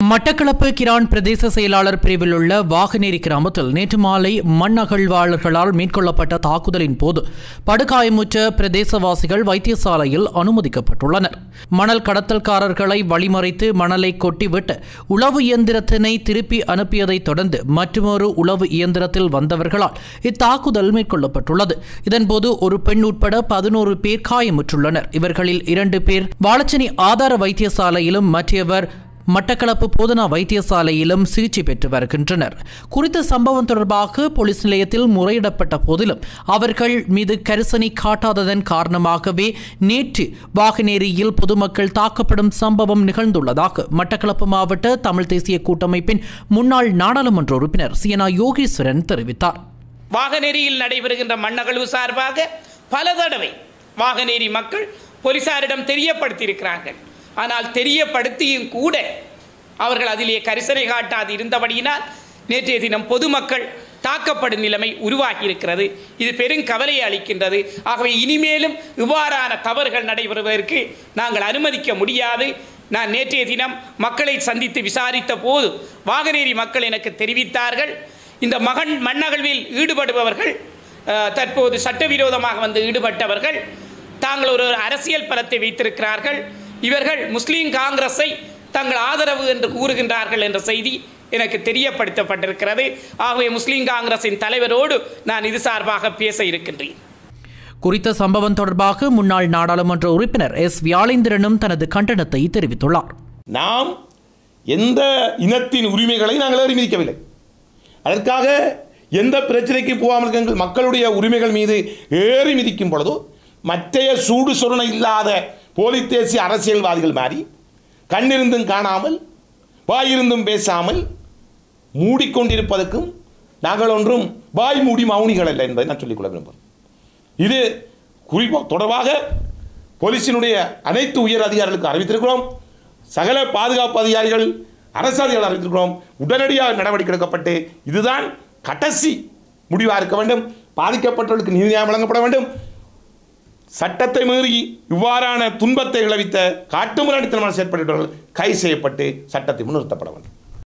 மட்டக்களப்பு கிரான் பிரதேச செயலாளர் பிரிவில் உள்ள வாகனேரி கிராமத்தில் நேற்று மாலை மண் அகழ்வாளர்களால் மேற்கொள்ளப்பட்ட தாக்குதலின் போது படுகாயமுற்ற பிரதேசவாசிகள் வைத்தியசாலையில் அனுமதிக்கப்பட்டுள்ளனர் மணல் கடத்தல்காரர்களை வழிமறைத்து மணலை கொட்டிவிட்டு உளவு இயந்திரத்தினை திருப்பி அனுப்பியதைத் தொடர்ந்து மற்றொரு உளவு இயந்திரத்தில் வந்தவர்களால் இத்தாக்குதல் மேற்கொள்ளப்பட்டுள்ளது இதன்போது ஒரு பெண் உட்பட பதினோரு பேர் காயமுற்றுள்ளனர் இவர்களில் இரண்டு பேர் வாழச்சேரி ஆதார வைத்தியசாலையிலும் மற்றவர் மட்டக்களப்பு போதனா வைத்தியசாலையிலும் சிகிச்சை பெற்று வருகின்றனர் குறித்த சம்பவம் தொடர்பாக போலீஸ் நிலையத்தில் முறையிடப்பட்ட போதிலும் அவர்கள் மீது கரிசனை காட்டாததன் காரணமாகவே நேற்று வாகனேரியில் பொதுமக்கள் தாக்கப்படும் சம்பவம் நிகழ்ந்துள்ளதாக மட்டக்களப்பு மாவட்ட தமிழ் தேசிய கூட்டமைப்பின் முன்னாள் நாடாளுமன்ற உறுப்பினர் சியனா யோகேஸ்வரன் தெரிவித்தார் வாகனேரியில் நடைபெறுகின்ற மண்ணகழ்வு சார்பாக பல தடவை வாகனேரி மக்கள் போலீசாரிடம் தெரியப்படுத்தியிருக்கிறார்கள் ஆனால் தெரியப்படுத்தியும் கூட அவர்கள் அதிலே கரிசனை காட்டாது இருந்தபடியினால் நேற்றைய தினம் பொதுமக்கள் தாக்கப்படும் நிலைமை உருவாகி இருக்கிறது இது பெரும் கவலையை அளிக்கின்றது ஆகவே இனிமேலும் இவ்வாறான தவறுகள் நடைபெறுவதற்கு நாங்கள் அனுமதிக்க முடியாது நான் நேற்றைய தினம் மக்களை சந்தித்து விசாரித்த போது வாகனேரி மக்கள் எனக்கு தெரிவித்தார்கள் இந்த மகன் மண்ணகழ்வில் ஈடுபடுபவர்கள் அஹ், தற்போது சட்டவிரோதமாக வந்து ஈடுபட்டவர்கள் தாங்கள் ஒரு அரசியல் பலத்தை வைத்திருக்கிறார்கள் இவர்கள் முஸ்லீம் காங்கிரஸை தங்கள் ஆதரவு என்று கூறுகின்றார்கள் என்ற செய்தி எனக்கு தெரியப்படுத்தப்பட்டிருக்கிறது ஆகவே முஸ்லீம் காங்கிரஸின் தலைவரோடு நான் இது சார்பாக பேச இருக்கின்றேன் குறித்த சம்பவம் தொடர்பாக முன்னாள் நாடாளுமன்ற உறுப்பினர் எஸ் வியாளேந்திரனும் தனது கண்டனத்தை தெரிவித்துள்ளார் நாம் எந்த இனத்தின் உரிமைகளை நாங்கள் ஏறி மிதிக்கவில்லை அதற்காக எந்த பிரச்சனைக்கு போகாமல் எங்கள் மக்களுடைய உரிமைகள் மீது ஏறி மிதிக்கும் பொழுது மற்றைய சூடு சொரணை இல்லாத போலி தேசிய அரசியல்வாதிகள் மாறி கண்ணிருந்தும் காணாமல் வாயிருந்தும் பேசாமல் மூடிக்கொண்டிருப்பதற்கும் நாங்கள் ஒன்றும் வாய் மூடி மௌனிகள் அல்ல என்பதை நான் சொல்லிக்கொள்ள விரும்புகிறேன் இது குறிப்பாக தொடர்பாக போலீசினுடைய அனைத்து உயர் அதிகாரிகளுக்கு அறிவித்திருக்கிறோம் சகல பாதுகாப்பு அதிகாரிகள் அரசு அதிகாரிகள் அறிவித்திருக்கிறோம் உடனடியாக நடவடிக்கை எடுக்கப்பட்டு இதுதான் கடைசி முடிவாக இருக்க வேண்டும் பாதிக்கப்பட்டவர்களுக்கு நீதி நியாயம் வழங்கப்பட வேண்டும் சட்டத்தை மீறி இவ்வாறான துன்பத்தை விளைவித்த காட்டுமிராண்டித்தனமான செயற்பட்டவர்கள் கைது செய்யப்பட்டு சட்டத்தை முன்னிறுத்தப்பட வேண்டும்